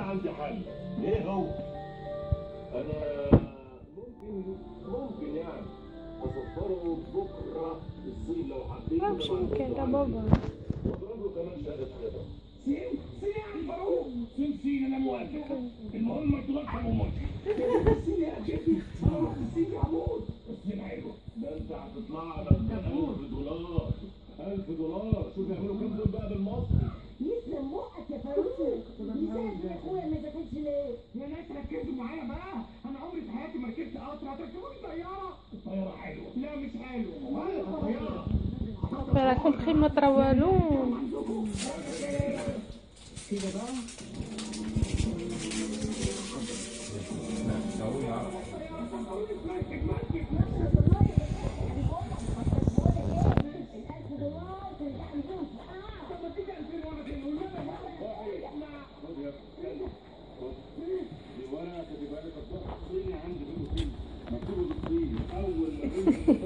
عندي حل ايه هو انا ممكن ممكن يعني اسفره بكره الصين لو حبيت لا مش ممكن ده بابا واضرب له كمان شهاده خبره سين سين يعني فاروق سين سين انا موافق المهم ما تغلطش ابو موتي سين يا جدي اروح السين يا عمود السين حلو ده انت هتطلع لك 1000 دولار 1000 دولار شوف يعملوا كام دول بقى بالمصري يسلم بقك يا فاروق يسلم يا اخويا ما ذاكرش ليه يا ناس ركزوا معايا بقى انا عمري في حياتي ما ركبت قطر هتركبوني طياره الطياره حلوه لا مش حلوه ولا الطياره Para compris ma trabalhou. كده بقى الألف دولار ترجع لي فلوس طب ما تيجي 2000 وانا في والنبي خد يا ابني خد دي ورقه خدي بالك الضغط الصيني عندي فيه صيني مكتوبه بالصيني اول ما